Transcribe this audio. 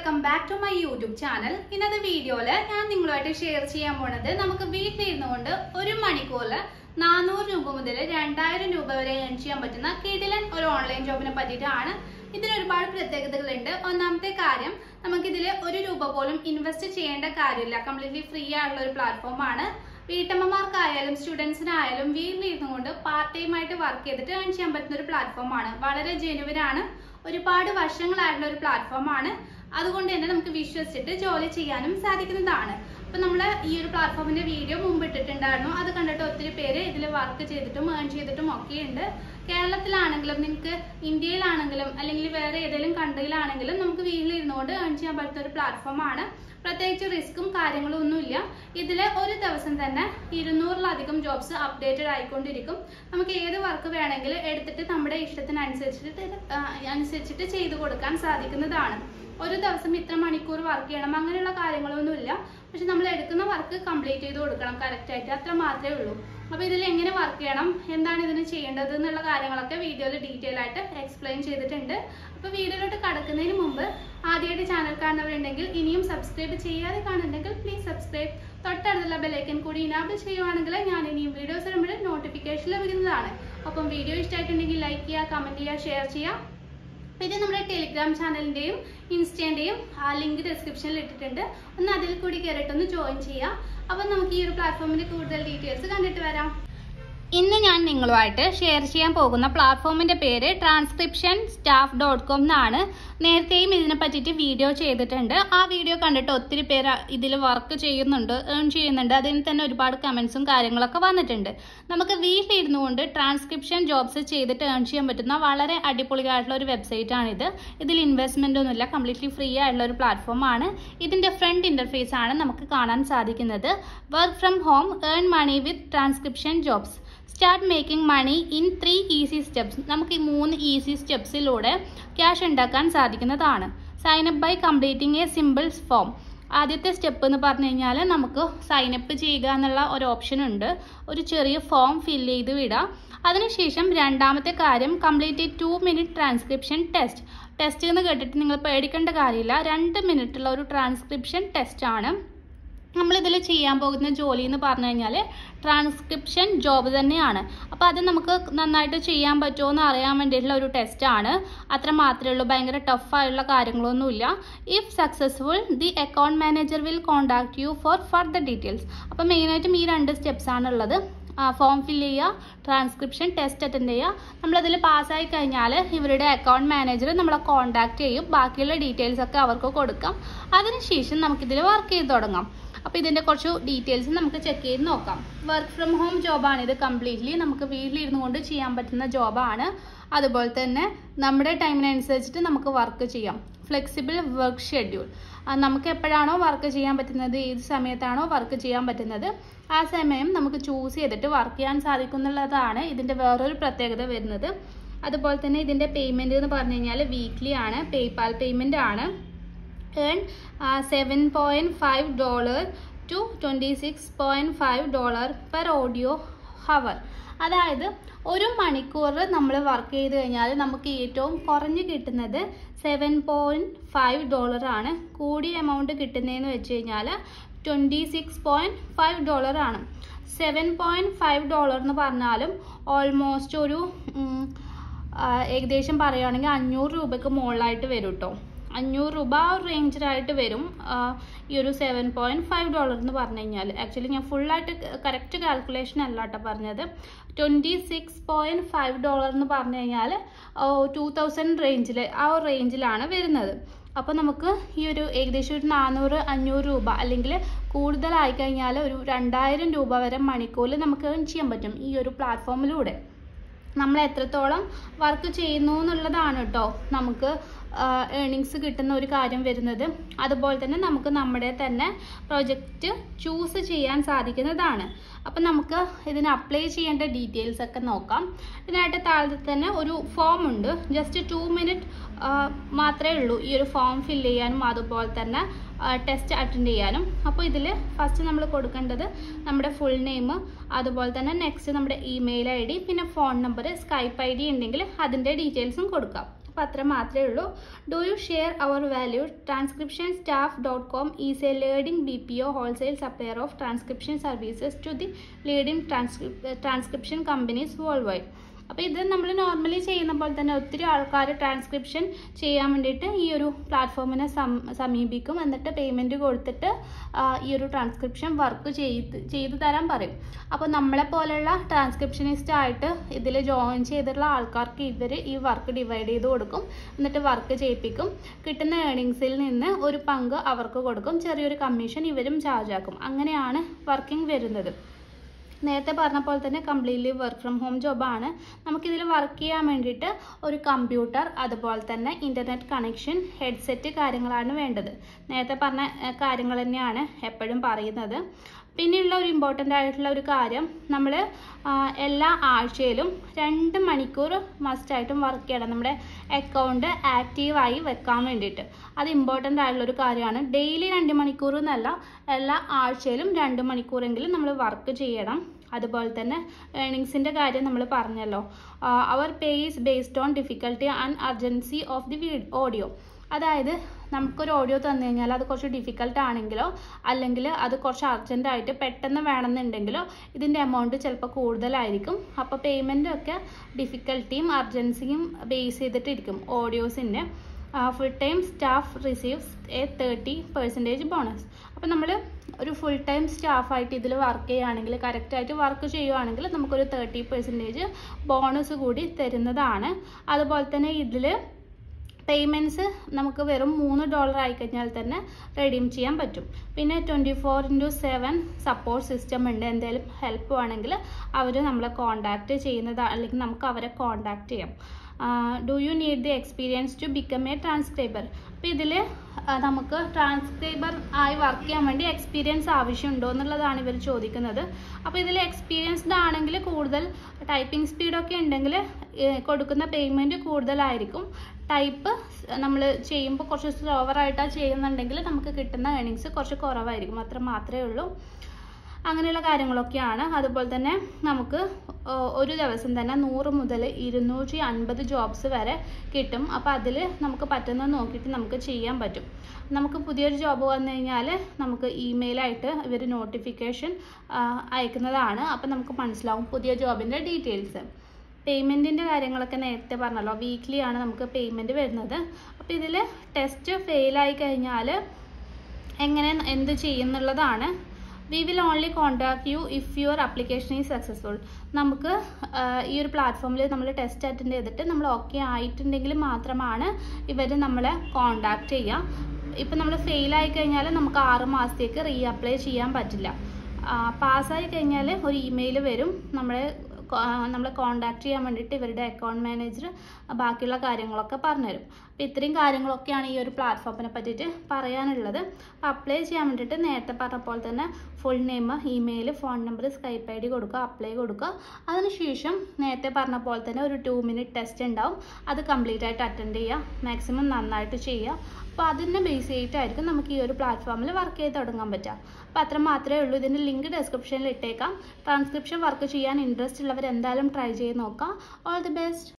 welcome back to my YouTube channel ഇന്നത്തെ വീഡിയോയില് ഞാൻ നിങ്ങളുമായിട്ട് ഷെയർ ചെയ്യാൻ പോണത് നമുക്ക് വീട്ടിലിരുന്നു കൊണ്ട് ഒരു മണിക്കൂറിൽ നാനൂറ് രൂപ മുതൽ രണ്ടായിരം രൂപ വരെ ഏൺ ചെയ്യാൻ പറ്റുന്ന കിടിലൻ ഒരു ഓൺലൈൻ ജോബിനെ പറ്റിയിട്ടാണ് ഇതിന് ഒരുപാട് പ്രത്യേകതകളുണ്ട് ഒന്നാമത്തെ കാര്യം നമുക്കിതിൽ ഒരു രൂപ പോലും ഇൻവെസ്റ്റ് ചെയ്യേണ്ട കാര്യമില്ല കംപ്ലീറ്റ്ലി ഫ്രീ ആയിട്ടുള്ള ഒരു പ്ലാറ്റ്ഫോമാണ് വീട്ടമ്മമാർക്കായാലും സ്റ്റുഡൻസിനായാലും വീട്ടിലിരുന്നു കൊണ്ട് പാർട്ട് ടൈം ആയിട്ട് വർക്ക് ചെയ്തിട്ട് ഏൺ ചെയ്യാൻ പറ്റുന്ന ഒരു പ്ലാറ്റ്ഫോമാണ് വളരെ ജെനുവിൻ ആണ് ഒരുപാട് വർഷങ്ങളായിട്ടുള്ള ഒരു പ്ലാറ്റ്ഫോമാണ് അതുകൊണ്ട് തന്നെ നമുക്ക് വിശ്വസിച്ചിട്ട് ജോലി ചെയ്യാനും സാധിക്കുന്നതാണ് അപ്പൊ നമ്മൾ ഈ ഒരു പ്ലാറ്റ്ഫോമിന്റെ വീഡിയോ മുമ്പ് ഇട്ടിട്ടുണ്ടായിരുന്നു അത് കണ്ടിട്ട് ഒത്തിരി പേര് ഇതിൽ വർക്ക് ചെയ്തിട്ടും ഏൺ ചെയ്തിട്ടും ഒക്കെ ഉണ്ട് കേരളത്തിലാണെങ്കിലും നിങ്ങൾക്ക് ഇന്ത്യയിലാണെങ്കിലും അല്ലെങ്കിൽ വേറെ ഏതെങ്കിലും കൺട്രിയിലാണെങ്കിലും നമുക്ക് വീട്ടിലിരുന്നുകൊണ്ട് ഏൺ ചെയ്യാൻ പറ്റുന്ന ഒരു പ്ലാറ്റ്ഫോമാണ് പ്രത്യേകിച്ച് റിസ്ക്കും കാര്യങ്ങളും ഒന്നുമില്ല ഇതിൽ ഒരു ദിവസം തന്നെ ഇരുന്നൂറിലധികം ജോബ്സ് അപ്ഡേറ്റഡ് ആയിക്കൊണ്ടിരിക്കും നമുക്ക് ഏത് വർക്ക് വേണമെങ്കിലും എടുത്തിട്ട് നമ്മുടെ ഇഷ്ടത്തിനനുസരിച്ചിട്ട് ആ, അനുസരിച്ചിട്ട് ചെയ്തു കൊടുക്കാൻ സാധിക്കുന്നതാണ് ഒരു ദിവസം ഇത്ര മണിക്കൂർ വർക്ക് ചെയ്യണം അങ്ങനെയുള്ള കാര്യങ്ങളൊന്നുമില്ല പക്ഷെ നമ്മൾ എടുക്കുന്ന വർക്ക് കംപ്ലീറ്റ് ചെയ്ത് കൊടുക്കണം കറക്റ്റ് ആയിട്ട് അത്ര മാത്രമേ ഉള്ളൂ അപ്പൊ ഇതിൽ എങ്ങനെ വർക്ക് ചെയ്യണം എന്താണ് ഇതിന് ചെയ്യേണ്ടത് എന്നുള്ള കാര്യങ്ങളൊക്കെ വീഡിയോയിൽ ഡീറ്റെയിൽ ആയിട്ട് എക്സ്പ്ലെയിൻ ചെയ്തിട്ടുണ്ട് അപ്പൊ വീഡിയോയിലോട്ട് കടക്കുന്നതിന് മുമ്പ് ആദ്യമായിട്ട് ചാനൽ കാണുന്നവരുണ്ടെങ്കിൽ ഇനിയും സബ്സ്ക്രൈബ് ചെയ്യാതെ കാണുന്നുണ്ടെങ്കിൽ പ്ലീസ് സബ്സ്ക്രൈബ് തൊട്ടടുത്തുള്ള ബെലൈക്കൻ കൂടി ഇനാബിൾ ചെയ്യുവാണെങ്കിൽ ഞാൻ ഇനിയും വീഡിയോസ് ഇടുമ്പോൾ നോട്ടിഫിക്കേഷൻ ലഭിക്കുന്നതാണ് ഒപ്പം വീഡിയോ ഇഷ്ടമായിട്ടുണ്ടെങ്കിൽ ലൈക്ക് ചെയ്യുക കമന്റ് ചെയ്യുക ഷെയർ ചെയ്യുക പിന്നെ നമ്മുടെ ടെലിഗ്രാം ചാനലിന്റെയും ഇൻസ്റ്റന്റെയും ലിങ്ക് ഡിസ്ക്രിപ്ഷനിൽ ഇട്ടിട്ടുണ്ട് ഒന്ന് അതിൽ കൂടി കയറിയിട്ടൊന്ന് ജോയിൻ ചെയ്യാം അപ്പം നമുക്ക് ഈ ഒരു പ്ലാറ്റ്ഫോമിന്റെ കൂടുതൽ ഡീറ്റെയിൽസ് കണ്ടിട്ട് വരാം ഇന്ന് ഞാൻ നിങ്ങളുമായിട്ട് ഷെയർ ചെയ്യാൻ പോകുന്ന പ്ലാറ്റ്ഫോമിന്റെ പേര് ട്രാൻസ്ക്രിപ്ഷൻ സ്റ്റാഫ് ഡോട്ട് കോം എന്നാണ് നേരത്തെയും ഇതിനെ പറ്റിയിട്ട് വീഡിയോ ചെയ്തിട്ടുണ്ട് ആ വീഡിയോ കണ്ടിട്ട് ഒത്തിരി പേര് ഇതിൽ വർക്ക് ചെയ്യുന്നുണ്ട് ഏൺ ചെയ്യുന്നുണ്ട് അതിന് തന്നെ ഒരുപാട് കമൻസും കാര്യങ്ങളൊക്കെ വന്നിട്ടുണ്ട് നമുക്ക് വീട്ടിലിരുന്നു കൊണ്ട് ട്രാൻസ്ക്രിപ്ഷൻ ജോബ്സ് ചെയ്തിട്ട് ഏൺ ചെയ്യാൻ പറ്റുന്ന വളരെ അടിപൊളിയായിട്ടുള്ള ഒരു വെബ്സൈറ്റ് ആണിത് ഇതിൽ ഇൻവെസ്റ്റ്മെന്റ് ഒന്നുമില്ല കംപ്ലീറ്റ്ലി ഫ്രീ ആയിട്ടുള്ള ഒരു പ്ലാറ്റ്ഫോമാണ് ഇതിന്റെ ഫ്രണ്ട് ഇന്റർഫേസ് ആണ് നമുക്ക് കാണാൻ സാധിക്കുന്നത് work from home earn money with transcription jobs start making money in three easy steps നമുക്ക് ഈ മൂന്ന് ഈസി സ്റ്റെപ്സിലൂടെ ക്യാഷ് ഉണ്ടാക്കാൻ സാധിക്കുന്നതാണ് sign up by completing a simple form ആദ്യത്തെ സ്റ്റെപ്പ് എന്ന് പറഞ്ഞു കഴിഞ്ഞാൽ നമുക്ക് സൈൻ അപ്പ് ചെയ്യുക എന്നുള്ള ഒരു ഓപ്ഷൻ ഉണ്ട് ഒരു ചെറിയ ഫോം ഫില്ല് ചെയ്ത് വിടാം അതിനുശേഷം രണ്ടാമത്തെ കാര്യം complete two minute transcription test test എന്ന് കേട്ടിട്ട് നിങ്ങൾ പേടിക്കേണ്ട കാര്യമില്ല രണ്ട് മിനിറ്റുള്ള ഒരു ട്രാൻസ്ക്രിപ്ഷൻ ടെസ്റ്റ് ആണ് നമ്മളിതിൽ ചെയ്യാൻ പോകുന്ന ജോലി എന്ന് പറഞ്ഞു കഴിഞ്ഞാൽ ട്രാൻസ്ക്രിപ്ഷൻ ജോബ് തന്നെയാണ് അപ്പോൾ അത് നമുക്ക് നന്നായിട്ട് ചെയ്യാൻ പറ്റുമോ എന്ന് അറിയാൻ വേണ്ടിയിട്ടുള്ള ഒരു ടെസ്റ്റാണ് അത്ര മാത്രമേ ഉള്ളൂ ഭയങ്കര ടഫായുള്ള കാര്യങ്ങളൊന്നുമില്ല if successful the account manager will contact you for further details അപ്പോൾ മെയിനായിട്ടും ഈ രണ്ട് സ്റ്റെപ്സ് ആണുള്ളത് ഫോം ഫില്ല് ചെയ്യുക ട്രാൻസ്ക്രിപ്ഷൻ ടെസ്റ്റ് അറ്റൻഡ് ചെയ്യുക നമ്മളതിൽ പാസ്സായി കഴിഞ്ഞാൽ ഇവരുടെ അക്കൗണ്ട് മാനേജർ നമ്മളെ കോൺടാക്ട് ചെയ്യും ബാക്കിയുള്ള ഡീറ്റെയിൽസ് ഒക്കെ അവർക്ക് കൊടുക്കാം അതിനുശേഷം നമുക്കിതിൽ വർക്ക് ചെയ്ത് തുടങ്ങാം അപ്പോൾ ഇതിൻ്റെ കുറച്ച് ഡീറ്റെയിൽസ് നമുക്ക് ചെക്ക് ചെയ്ത് നോക്കാം വർക്ക് ഫ്രം ഹോം ജോബാണ് ഇത് കംപ്ലീറ്റ്ലി നമുക്ക് വീട്ടിലിരുന്നു കൊണ്ട് ചെയ്യാൻ പറ്റുന്ന ജോബാണ് അതുപോലെ തന്നെ നമ്മുടെ ടൈമിനനുസരിച്ചിട്ട് നമുക്ക് വർക്ക് ചെയ്യാം ഫ്ലെക്സിബിൾ വർക്ക് ഷെഡ്യൂൾ നമുക്ക് എപ്പോഴാണോ വർക്ക് ചെയ്യാൻ പറ്റുന്നത് ഏത് സമയത്താണോ വർക്ക് ചെയ്യാൻ പറ്റുന്നത് ആ സമയം നമുക്ക് ചൂസ് ചെയ്തിട്ട് വർക്ക് ചെയ്യാൻ സാധിക്കുന്നുള്ളതാണ് ഇതിൻ്റെ വേറൊരു പ്രത്യേകത വരുന്നത് അതുപോലെ തന്നെ ഇതിൻ്റെ പേയ്മെൻറ്റ് എന്ന് പറഞ്ഞു കഴിഞ്ഞാൽ വീക്ക്ലി ആണ് പേയ്പാൽ പേയ്മെൻ്റ് ആണ് earn seven point five dollar to twenty six point five dollar per audio hour അതായത് ഒരു മണിക്കൂർ നമ്മൾ വർക്ക് ചെയ്ത് കഴിഞ്ഞാൽ നമുക്ക് ഏറ്റവും കുറഞ്ഞ് കിട്ടുന്നത് സെവൻ പോയിൻറ്റ് ഫൈവ് ഡോളറാണ് കൂടിയ എമൗണ്ട് കിട്ടുന്നതെന്ന് വെച്ച് കഴിഞ്ഞാൽ ട്വൻറ്റി സിക്സ് പോയിൻറ്റ് ഫൈവ് ഡോളറാണ് സെവൻ പോയിൻറ്റ് ഫൈവ് ഡോളർ എന്ന് പറഞ്ഞാലും ഓൾമോസ്റ്റ് ഒരു ഉം, ആ, ഏകദേശം പറയുകയാണെങ്കിൽ അഞ്ഞൂറ് രൂപയ്ക്ക് മുകളിലായിട്ട് വരും കേട്ടോ അഞ്ഞൂറ് രൂപ ആ ഒരു റേഞ്ചിലായിട്ട് വരും ആ, ഈ ഒരു സെവൻ പോയിൻറ്റ് ഫൈവ് ഡോളർ എന്ന് പറഞ്ഞു കഴിഞ്ഞാൽ ആക്ച്വലി ഞാൻ ഫുള്ളായിട്ട് കറക്റ്റ് കാൽക്കുലേഷൻ അല്ല കേട്ടോ പറഞ്ഞത് twenty six point five dollar എന്ന് പറഞ്ഞു കഴിഞ്ഞാൽ ടു തൗസൻഡ് റേഞ്ചിൽ ആ ഒരു റേഞ്ചിലാണ് വരുന്നത് അപ്പോൾ നമുക്ക് ഈ ഒരു ഏകദേശം ഒരു നാനൂറ് അഞ്ഞൂറ് രൂപ അല്ലെങ്കിൽ കൂടുതലായി കഴിഞ്ഞാൽ ഒരു രണ്ടായിരം രൂപ വരെ മണിക്കൂറിൽ നമുക്ക് ഏൺ ചെയ്യാൻ പറ്റും ഈ ഒരു പ്ലാറ്റ്ഫോമിലൂടെ നമ്മൾ എത്രത്തോളം വർക്ക് ചെയ്യുന്നു എന്നുള്ളതാണ് കേട്ടോ നമുക്ക് ഏണിങ്സ് കിട്ടുന്ന ഒരു കാര്യം വരുന്നത് അതുപോലെ തന്നെ നമുക്ക് നമ്മുടെ തന്നെ പ്രൊജക്റ്റ് ചൂസ് ചെയ്യാൻ സാധിക്കുന്നതാണ് അപ്പം നമുക്ക് ഇതിന് അപ്ലൈ ചെയ്യേണ്ട ഡീറ്റെയിൽസ് ഒക്കെ നോക്കാം ഇതിനായിട്ട് താഴെ തന്നെ ഒരു ഫോം ഉണ്ട് ജസ്റ്റ് ടു മിനിറ്റ് മാത്രമേ ഉള്ളൂ ഈ ഒരു ഫോം ഫില്ല് ചെയ്യാനും അതുപോലെ തന്നെ ടെസ്റ്റ് അറ്റൻഡ് ചെയ്യാനും അപ്പോൾ ഇതിൽ ഫസ്റ്റ് നമ്മൾ കൊടുക്കേണ്ടത് നമ്മുടെ ഫുൾ നെയിം അതുപോലെ തന്നെ നെക്സ്റ്റ് നമ്മുടെ ഇമെയിൽ ഐ ഡി പിന്നെ phone number Skype I D ഉണ്ടെങ്കിൽ അതിൻ്റെ ഡീറ്റെയിൽസും കൊടുക്കാം അപ്പോൾ അത്ര മാത്രമേ ഉള്ളൂ do you share our value transcription staff dot com is a leading B P O wholesale supplier of transcription services to the leading transcription companies world wide അപ്പോൾ ഇത് നമ്മൾ നോർമലി ചെയ്യുന്ന പോലെ തന്നെ ഒത്തിരി ആൾക്കാർ ട്രാൻസ്ക്രിപ്ഷൻ ചെയ്യാൻ വേണ്ടിയിട്ട് ഈ ഒരു പ്ലാറ്റ്ഫോമിനെ സമീപിക്കും എന്നിട്ട് പേയ്മെൻറ്റ് കൊടുത്തിട്ട് ഈ ഒരു ട്രാൻസ്ക്രിപ്ഷൻ വർക്ക് ചെയ്ത് ചെയ്തു തരാൻ പറയും അപ്പോൾ നമ്മളെ പോലെയുള്ള ട്രാൻസ്ക്രിപ്ഷനിസ്റ്റ് ആയിട്ട് ഇതിൽ ജോയിൻ ചെയ്തിട്ടുള്ള ആൾക്കാർക്ക് ഇവർ ഈ വർക്ക് ഡിവൈഡ് ചെയ്ത് കൊടുക്കും എന്നിട്ട് വർക്ക് ചെയ്യിപ്പിക്കും കിട്ടുന്ന ഏണിങ്സിൽ നിന്ന് ഒരു പങ്ക് അവർക്ക് കൊടുക്കും ചെറിയൊരു കമ്മീഷൻ ഇവരും ചാർജ് ആക്കും അങ്ങനെയാണ് വർക്കിംഗ് വരുന്നത് നേരത്തെ പറഞ്ഞ പോലെ തന്നെ കംപ്ലീറ്റ്ലി വർക്ക് ഫ്രം ഹോം ജോബാണ് നമുക്കിതിൽ വർക്ക് ചെയ്യാൻ വേണ്ടിയിട്ട് ഒരു കമ്പ്യൂട്ടർ അതുപോലെ തന്നെ ഇൻ്റർനെറ്റ് കണക്ഷൻ ഹെഡ്സെറ്റ് കാര്യങ്ങളാണ് വേണ്ടത് നേരത്തെ പറഞ്ഞ കാര്യങ്ങൾ തന്നെയാണ് എപ്പോഴും പറയുന്നത് പിന്നെയുള്ള ഒരു ഇമ്പോർട്ടൻ്റ് ആയിട്ടുള്ള ഒരു കാര്യം നമ്മൾ എല്ലാ ആഴ്ചയിലും രണ്ട് മണിക്കൂർ മസ്റ്റായിട്ടും വർക്ക് ചെയ്യണം നമ്മുടെ അക്കൗണ്ട് ആക്റ്റീവായി വെക്കാൻ വേണ്ടിയിട്ട് അത് ഇമ്പോർട്ടൻ്റ് ആയിട്ടുള്ള ഒരു കാര്യമാണ് ഡെയിലി രണ്ട് മണിക്കൂർ എന്നല്ല എല്ലാ ആഴ്ചയിലും രണ്ട് മണിക്കൂറെങ്കിലും നമ്മൾ വർക്ക് ചെയ്യണം അതുപോലെ തന്നെ ഏണിങ്സിൻ്റെ കാര്യം നമ്മൾ പറഞ്ഞല്ലോ our pay is based on difficulty and urgency of the audio അതായത് നമുക്കൊരു ഓഡിയോ തന്നു കഴിഞ്ഞാൽ അത് കുറച്ച് ഡിഫിക്കൽട്ട് ആണെങ്കിലോ അല്ലെങ്കിൽ അത് കുറച്ച് അർജൻ്റ് ആയിട്ട് പെട്ടെന്ന് വേണമെന്നുണ്ടെങ്കിലോ ഇതിൻ്റെ എമൗണ്ട് ചിലപ്പോൾ കൂടുതലായിരിക്കും അപ്പോൾ പേയ്മെൻ്റ് ഒക്കെ ഡിഫിക്കൽട്ടിയും അർജൻസിയും ബേസ് ചെയ്തിട്ടിരിക്കും ഓഡിയോസിൻ്റെ full time staff receives a thirty percentage bonus അപ്പോൾ നമ്മൾ ഒരു ഫുൾ ടൈം സ്റ്റാഫായിട്ട് ഇതിൽ വർക്ക് ചെയ്യുകയാണെങ്കിൽ കറക്റ്റായിട്ട് വർക്ക് ചെയ്യുകയാണെങ്കിൽ നമുക്കൊരു തേർട്ടി പെർസെൻറ്റേജ് ബോണസ് കൂടി തരുന്നതാണ് അതുപോലെ തന്നെ ഇതിൽ പേയ്മെൻറ്റ്സ് നമുക്ക് വെറും മൂന്ന് ഡോളർ ആയിക്കഴിഞ്ഞാൽ തന്നെ റെഡീം ചെയ്യാൻ പറ്റും പിന്നെ twenty four into seven support system ഉണ്ട് എന്തെങ്കിലും ഹെൽപ്പ് വേണമെങ്കിൽ അവർ നമ്മളെ കോണ്ടാക്ട് ചെയ്യുന്നത് അല്ലെങ്കിൽ നമുക്ക് അവരെ കോണ്ടാക്ട് ചെയ്യാം do you need the experience to become a transcriber അപ്പോൾ ഇതിൽ നമുക്ക് ട്രാൻസ്ക്രൈബർ ആയി വർക്ക് ചെയ്യാൻ വേണ്ടി എക്സ്പീരിയൻസ് ആവശ്യമുണ്ടോ എന്നുള്ളതാണ് ഇവർ ചോദിക്കുന്നത് അപ്പോൾ ഇതിൽ എക്സ്പീരിയൻസ്ഡ് ആണെങ്കിൽ കൂടുതൽ ടൈപ്പിംഗ് സ്പീഡൊക്കെ ഉണ്ടെങ്കിൽ കൊടുക്കുന്ന പേയ്മെൻറ്റ് കൂടുതലായിരിക്കും ടൈപ്പ് നമ്മൾ ചെയ്യുമ്പോൾ കുറച്ച് സ്ലോവർ ആയിട്ടാണ് ചെയ്യുന്നുണ്ടെങ്കിൽ നമുക്ക് കിട്ടുന്ന ഏണിങ്സ് കുറച്ച് കുറവായിരിക്കും അത്ര മാത്രമേ ഉള്ളൂ അങ്ങനെയുള്ള കാര്യങ്ങളൊക്കെയാണ് അതുപോലെ തന്നെ നമുക്ക് ഒരു ദിവസം തന്നെ നൂറ് മുതൽ ഇരുന്നൂറ്റി അൻപത് ജോബ്സ് വരെ കിട്ടും അപ്പോൾ അതിൽ നമുക്ക് പറ്റുന്നത് നോക്കിയിട്ട് നമുക്ക് ചെയ്യാൻ പറ്റും നമുക്ക് പുതിയൊരു ജോബ് വന്നു കഴിഞ്ഞാൽ നമുക്ക് ഇമെയിലായിട്ട് ഇവർ നോട്ടിഫിക്കേഷൻ അയക്കുന്നതാണ് അപ്പോൾ നമുക്ക് മനസ്സിലാവും പുതിയ ജോബിൻ്റെ ഡീറ്റെയിൽസ് പേയ്മെൻറ്റിൻ്റെ കാര്യങ്ങളൊക്കെ നേരത്തെ പറഞ്ഞല്ലോ വീക്ക്ലി ആണ് നമുക്ക് പേയ്മെൻറ്റ് വരുന്നത് അപ്പോൾ ഇതിൽ ടെസ്റ്റ് ഫെയിലായി കഴിഞ്ഞാൽ എങ്ങനെ എന്ത് ചെയ്യുന്നുള്ളതാണ് we will only contact you if your application is successful നമുക്ക് ഈ ഒരു പ്ലാറ്റ്ഫോമിൽ നമ്മൾ ടെസ്റ്റ് അറ്റൻഡ് ചെയ്തിട്ട് നമ്മൾ ഓക്കെ ആയിട്ടുണ്ടെങ്കിൽ മാത്രമാണ് ഇവർ നമ്മളെ കോൺടാക്ട് ചെയ്യുക ഇപ്പം നമ്മൾ ഫെയിലായി കഴിഞ്ഞാൽ നമുക്ക് ആറ് മാസത്തേക്ക് റീ അപ്ലൈ ചെയ്യാൻ പറ്റില്ല പാസ്സായി കഴിഞ്ഞാൽ ഒരു ഇമെയിൽ വരും നമ്മളെ നമ്മളെ കോണ്ടാക്ട് ചെയ്യാൻ വേണ്ടിയിട്ട് ഇവരുടെ അക്കൗണ്ട് മാനേജർ ബാക്കിയുള്ള കാര്യങ്ങളൊക്കെ പറഞ്ഞുതരും അപ്പോൾ ഇത്രയും കാര്യങ്ങളൊക്കെയാണ് ഈ ഒരു പ്ലാറ്റ്ഫോമിനെ പറ്റിയിട്ട് പറയാനുള്ളത് അപ്പോൾ അപ്ലൈ ചെയ്യാൻ വേണ്ടിയിട്ട് നേരത്തെ പറഞ്ഞ പോലെ തന്നെ full name email phone number Skype I D കൊടുക്കുക അപ്ലൈ കൊടുക്കുക അതിനുശേഷം നേരത്തെ പറഞ്ഞ പോലെ തന്നെ ഒരു ടു മിനിറ്റ് ടെസ്റ്റ് ഉണ്ടാവും അത് കംപ്ലീറ്റ് ആയിട്ട് അറ്റൻഡ് ചെയ്യുക മാക്സിമം നന്നായിട്ട് ചെയ്യുക അപ്പോൾ അതിനെ ബേസ് ചെയ്തിട്ടായിരിക്കും നമുക്ക് ഈ ഒരു പ്ലാറ്റ്ഫോമിൽ വർക്ക് ചെയ്ത് തുടങ്ങാൻ പറ്റുക അപ്പോൾ അത്ര മാത്രമേ ഉള്ളൂ ഇതിൻ്റെ ലിങ്ക് ഡിസ്ക്രിപ്ഷനിൽ ഇട്ടേക്കാം ട്രാൻസ്ക്രിപ്ഷൻ വർക്ക് ചെയ്യാൻ ഇൻട്രസ്റ്റ് ഉള്ളവർ എന്തായാലും ട്രൈ ചെയ്ത് നോക്കാം ഓൾ ദി ബെസ്റ്റ്